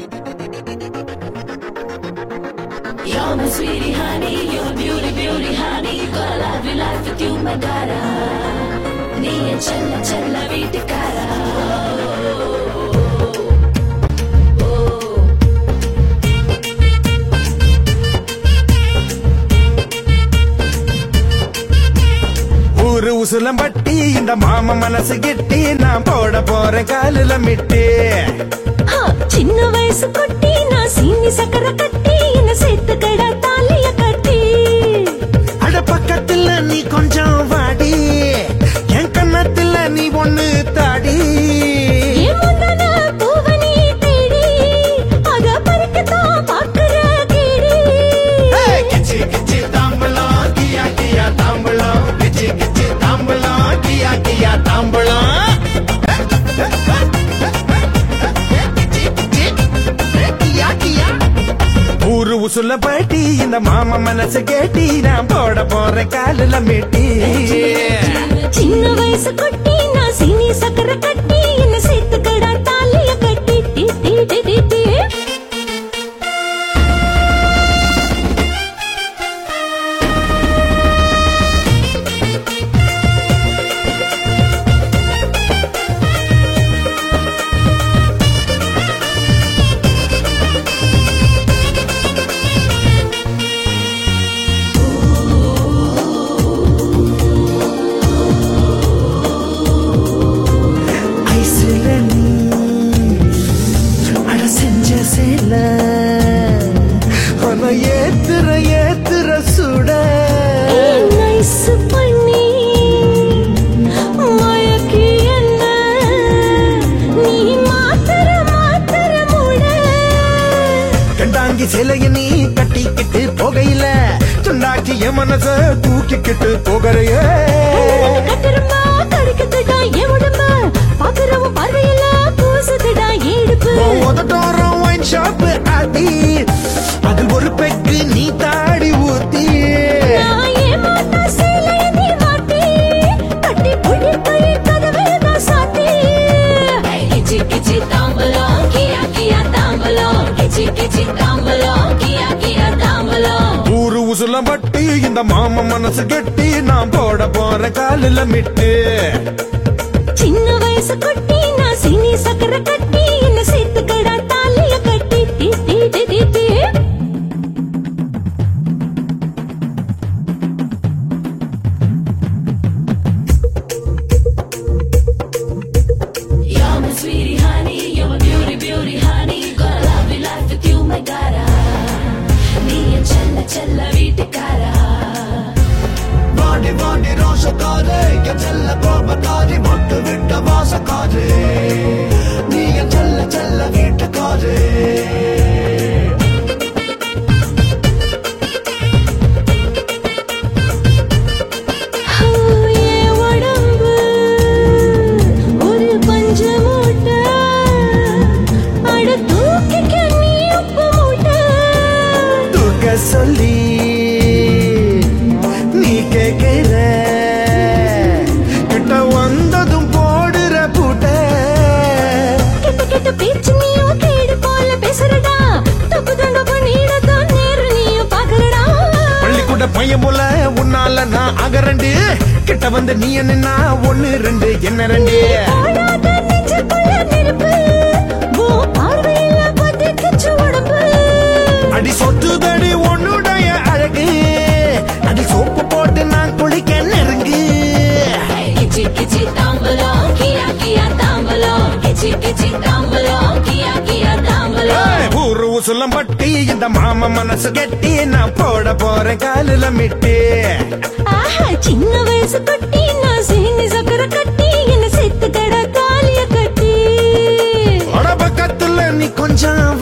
You're my sweetie honey, you're a beauty, beauty honey. Gonna love you life with you, my daughter. நீ என் செல்ல செல்ல வீட்டுக்காரா ஊரு உசுலம்பட்டி இந்த மாம மனசு கெட்டி நான் போட போறேன் காலில மிட்டி ஆ, சின்ன வயசு குட்டி நான் சீனி சக்கரை கட்டி என்ன சேர்த்து கடை தாலிய கட்டி அட பக்கத்துல நீ கொஞ்சம் வாடி என் கண்ணத்துல நீ ஒண்ணு தாடி என் முந்தான பூவை நீ தேடி அத பறிக்கத்தான் பார்க்கிற கேடி ஏய், கிச்சி கிச்சி தாம்பலம் கியா கியா தாம்பலம் கிச்சி கிச்சி தாம்பலம் கியா கியா தாம்பலம் கிச்சி, கிச்சி, கியா, கியா. ஊரு உசுல பாட்டி இந்த மாமா மனசு கேட்டி நான் போட போறேன் காலில மீட்டி சின்ன வயசு குட்டி நான் சீனி சக்கரை கட்டி என்ன சேர்த்து கடை தாலிய கட்டி டி, டி, டி, டி, டி. ஐசுல நீ அட செஞ்ச சேல ஆனா ஏத்துற ஏத்துற சுட ஏய், nice பண்ணி மயக்கி என்ன நீ மாத்திர மாத்திர மூட கண்டாங்கி சிலைய நீ கட்டிக்கிட்டு போகையில சொன்னாக்கி என் மனச தூக்கிக்கிட்டு போகிறைய கட்டுருமா கடிக்குதுடா என் உடம்பு பாக்குறவன் பார்வையில பூசுதுடா இடுப்பு உதட்டோரம் ஒயின் ஷாப் ஆட்டி அது ஒரு பெக்கு நீ தாடி ஊத்தி நான் ஏமாத்த சேலைய நீ மாட்டி கட்டி பிடிப்பை கதவே தான் சாத்தி கிச்சி கிச்சி தாம்பலம் கியா கியா தாம்பலம் கிச்சி கிச்சி தாம்பலம் கியா கியா தாம்பலம் ஊரு உசுலம் பட்டி இந்த மாம மனசு கெட்டி நான் போட போற காலில மிட்டு சின்ன வயசு குட்டி நான் சீனி சக்கரை கட்டி என்ன சேர்த்து கடா தாலிய கட்டி டி, டி, டி, டி, டி. You're my sweetie honey, you're my beauty, beauty honey. Gonna love you life with you, my gara. நீ என் செல்ல செல்ல வீட்டுக்காரா வாடி வாடி ரோஷக்காரே என் செல்ல கோபக்காரி மொட்டு விட்ட வாசக்காரே நீ என் செல்ல செல்ல வீட்டுக்காரே ஓ, என் உடம்பு ஒரு பஞ்ச மூட்டை. அட தூக்கிக்க நீ உப்பு மூட்டை. தூக்க சொல்லி நீ கேட்கிற கிட்ட வந்ததும் போடுற பூட்ட கெட்ட கெட்ட பேச்சு நீயும் கேடு போல பேசுறடா. தப்பு தண்டப்பு நீடத்தான் நேரு நீயும் பார்க்கறடா. பள்ளிக்கூட பையன் போல உன்னால நான் அகரண்டு கிட்ட வந்து நீ நின்னா ஒண்ணு ரெண்டு என்ன ரெண்டு ஓடாத நெஞ்சுக்குள்ள நெருப்பு. உன் பார்வையில பத்திக்கிச்சு உடம்பு. அடி சொத்துதடி உன்னுடைய அழகு அடி சோப்பு போட்டு நான் குளிக்க நெருங்கு கிச்சி கிச்சி தாம்பலம் கியா கியா தாம்பலம் கிச்சி கிச்சி தாம்பலம் கியா கியா தாம்பலம் ஏய், ஊரு உசுலம் பட்டி இந்த மாம மனசு கெட்டி நான் போட போறேன் காலில மிட்டி ஆஹா சின்ன வயசு குட்டி நான் சீனி சக்கரை கட்டி என்ன செத்து கடை தாலிய கட்டி உட பக்கத்துல நீ கொஞ்சம்